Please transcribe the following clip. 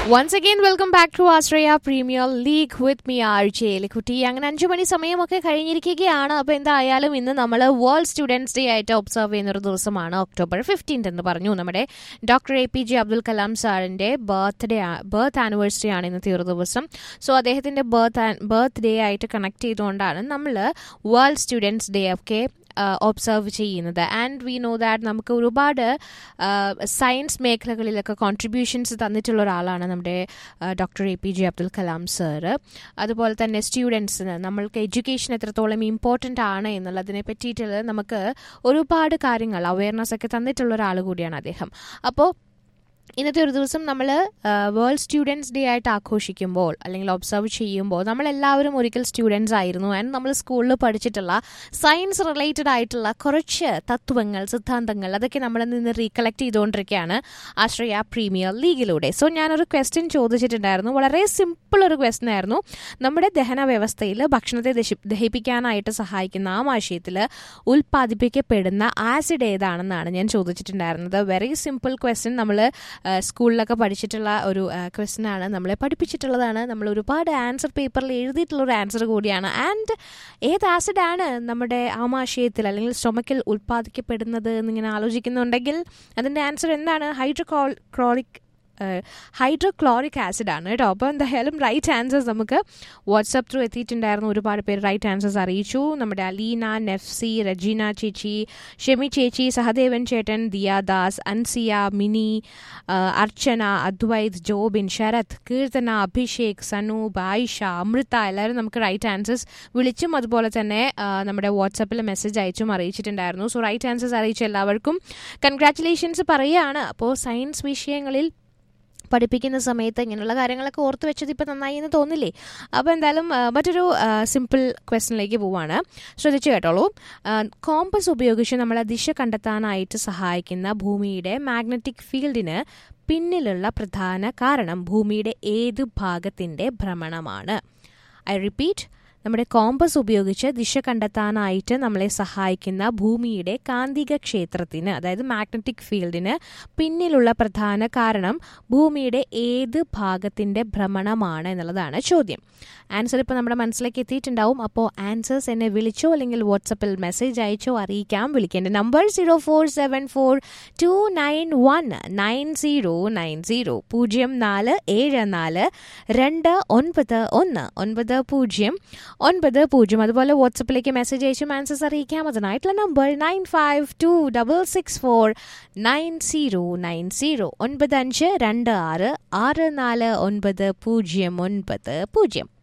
once again welcome back to Ashraya premier league with me R J Kutty അങ്ങനെ അഞ്ചു മണി സമയമൊക്കെ കഴിഞ്ഞിരിക്കുകയാണ് അപ്പോൾ എന്തായാലും ഇന്ന് നമ്മൾ വേൾഡ് സ്റ്റുഡൻസ് ഡേ ആയിട്ട് ഒബ്സർവ് ചെയ്യുന്ന ഒരു ദിവസമാണ് ഒക്ടോബർ ഫിഫ്റ്റീൻത് എന്ന് പറഞ്ഞു നമ്മുടെ doctor A P J Abdul Kalam സാറിൻ്റെ ബർത്ത്ഡേ ബർത്ത് ആനിവേഴ്സറി ആണ് ഇന്നത്തെ ഒരു ദിവസം സോ അദ്ദേഹത്തിൻ്റെ ബർത്ത് ബർത്ത് ഡേ ആയിട്ട് കണക്ട് ചെയ്തുകൊണ്ടാണ് നമ്മൾ വേൾഡ് സ്റ്റുഡൻസ് ഡേ ഒക്കെ ഒബ്സർവ് ചെയ്യുന്നത് ആൻഡ് വി നോ ദാറ്റ് നമുക്ക് ഒരുപാട് സയൻസ് മേഖലകളിലൊക്കെ കോൺട്രിബ്യൂഷൻസ് തന്നിട്ടുള്ള ഒരാളാണ് നമ്മുടെ doctor A P J Abdul Kalam sir അതുപോലെ തന്നെ സ്റ്റുഡൻസിന് നമ്മൾക്ക് എഡ്യൂക്കേഷൻ എത്രത്തോളം ഇമ്പോർട്ടൻ്റ് ആണ് എന്നുള്ളതിനെ പറ്റിയിട്ട് നമുക്ക് ഒരുപാട് കാര്യങ്ങൾ അവയർനെസ് ഒക്കെ തന്നിട്ടുള്ള ഒരാൾ കൂടിയാണ് അദ്ദേഹം അപ്പോൾ ഇന്നത്തെ ഒരു ദിവസം നമ്മൾ വേൾഡ് സ്റ്റുഡൻസ് ഡേ ആയിട്ട് ആഘോഷിക്കുമ്പോൾ അല്ലെങ്കിൽ ഒബ്സർവ് ചെയ്യുമ്പോൾ നമ്മളെല്ലാവരും ഒരിക്കൽ സ്റ്റുഡൻസ് ആയിരുന്നു ആൻഡ് നമ്മൾ സ്കൂളിൽ പഠിച്ചിട്ടുള്ള സയൻസ് റിലേറ്റഡ് ആയിട്ടുള്ള കുറച്ച് തത്വങ്ങൾ സിദ്ധാന്തങ്ങൾ അതൊക്കെ നമ്മളിൽ നിന്ന് റീകളക്ട് ചെയ്തുകൊണ്ടിരിക്കുകയാണ് ആശ്രയ പ്രീമിയർ ലീഗിലൂടെ സോ ഞാനൊരു ക്വസ്റ്റ്യൻ ചോദിച്ചിട്ടുണ്ടായിരുന്നു വളരെ സിമ്പിൾ ഒരു ക്വസ്റ്റ്യൻ ആയിരുന്നു നമ്മുടെ ദഹന വ്യവസ്ഥയിൽ ഭക്ഷണത്തെ ദഹിപ്പിക്കാനായിട്ട് സഹായിക്കുന്ന ആ ആശയത്തിൽ ഉൽപ്പാദിപ്പിക്കപ്പെടുന്ന ആസിഡ് ഏതാണെന്നാണ് ഞാൻ ചോദിച്ചിട്ടുണ്ടായിരുന്നത് വെരി സിമ്പിൾ ക്വസ്റ്റ്യൻ നമ്മൾ സ്കൂളിലൊക്കെ പഠിച്ചിട്ടുള്ള ഒരു ക്വസ്റ്റ്യൻ ആണ് നമ്മളെ പഠിപ്പിച്ചിട്ടുള്ളതാണ് നമ്മൾ ഒരുപാട് ആൻസർ പേപ്പറിൽ എഴുതിയിട്ടുള്ള ഒരു ആൻസർ കൂടിയാണ് ആൻഡ് ഏത് ആസിഡാണ് നമ്മുടെ ആമാശയത്തിൽ അല്ലെങ്കിൽ സ്റ്റൊമക്കിൽ ഉൽപ്പാദിക്കപ്പെടുന്നത് എന്നിങ്ങനെ ആലോചിക്കുന്നുണ്ടെങ്കിൽ അതിൻ്റെ ആൻസർ എന്താണ് ഹൈഡ്രോക്രോ ക്രോളിക് ഹൈഡ്രോക്ലോറിക് ആസിഡ് ആണ് കേട്ടോ അപ്പോൾ എന്തായാലും റൈറ്റ് ആൻസേഴ്സ് നമുക്ക് വാട്സപ്പ് ത്രൂ എത്തിയിട്ടുണ്ടായിരുന്നു ഒരുപാട് പേര് റൈറ്റ് ആൻസേഴ്സ് അറിയിച്ചു നമ്മുടെ അലീന നെഫ്സി റജീന ചേച്ചി ഷെമി ചേച്ചി സഹദേവൻ ചേട്ടൻ ദിയാദാസ് അൻസിയ മിനി അർച്ചന അദ്വൈത് ജോബിൻ ശരത് കീർത്തന അഭിഷേക് സനൂപ് ആയിഷ അമൃത എല്ലാവരും നമുക്ക് റൈറ്റ് ആൻസേഴ്സ് വിളിച്ചും അതുപോലെ തന്നെ നമ്മുടെ വാട്സപ്പിൽ മെസ്സേജ് അയച്ചും അറിയിച്ചിട്ടുണ്ടായിരുന്നു സോ റൈറ്റ് ആൻസേഴ്സ് അറിയിച്ച എല്ലാവർക്കും കൺഗ്രാറ്റുലേഷൻസ് പറയുകയാണ് അപ്പോൾ സയൻസ് വിഷയങ്ങളിൽ പഠിപ്പിക്കുന്ന സമയത്ത് ഇങ്ങനെയുള്ള കാര്യങ്ങളൊക്കെ ഓർത്ത് വെച്ചത് ഇപ്പം നന്നായി എന്ന് തോന്നില്ലേ അപ്പോൾ എന്തായാലും മറ്റൊരു സിമ്പിൾ ക്വസ്റ്റനിലേക്ക് പോവാണ് ശ്രദ്ധിച്ചു കേട്ടോളൂ കോമ്പസ് ഉപയോഗിച്ച് നമ്മളെ ദിശ കണ്ടെത്താനായിട്ട് സഹായിക്കുന്ന ഭൂമിയുടെ മാഗ്നറ്റിക് ഫീൽഡിന് പിന്നിലുള്ള പ്രധാന കാരണം ഭൂമിയുടെ ഏത് ഭാഗത്തിൻ്റെ ഭ്രമണമാണ് ഐ റിപ്പീറ്റ് നമ്മുടെ കോമ്പസ് ഉപയോഗിച്ച് ദിശ കണ്ടെത്താനായിട്ട് നമ്മളെ സഹായിക്കുന്ന ഭൂമിയുടെ കാന്തിക ക്ഷേത്രത്തിന് അതായത് മാഗ്നറ്റിക് ഫീൽഡിന് പിന്നിലുള്ള പ്രധാന കാരണം ഭൂമിയുടെ ഏത് ഭാഗത്തിൻ്റെ ഭ്രമണമാണ് എന്നുള്ളതാണ് ചോദ്യം ആൻസർ ഇപ്പോൾ നമ്മുടെ മനസ്സിലേക്ക് എത്തിയിട്ടുണ്ടാവും അപ്പോൾ ആൻസേഴ്സ് എന്നെ വിളിച്ചോ അല്ലെങ്കിൽ വാട്സപ്പിൽ മെസ്സേജ് അയച്ചോ അറിയിക്കാം വിളിക്കേണ്ട number zero four seven four two nine one nine zero nine zero പൂജ്യം നാല് ഏഴ് നാല് രണ്ട് ഒൻപത് ഒന്ന് ഒൻപത് പൂജ്യം ഒൻപത് പൂജ്യം അതുപോലെ വാട്സപ്പിലേക്ക് മെസ്സേജ് അയച്ചും ആൻസേഴ്സ് അറിയിക്കാം അതിനായിട്ടുള്ള number nine five two double six four nine zero nine zero ഒൻപത് അഞ്ച് രണ്ട് ആറ് ആറ് നാല് ഒൻപത് പൂജ്യം ഒൻപത് പൂജ്യം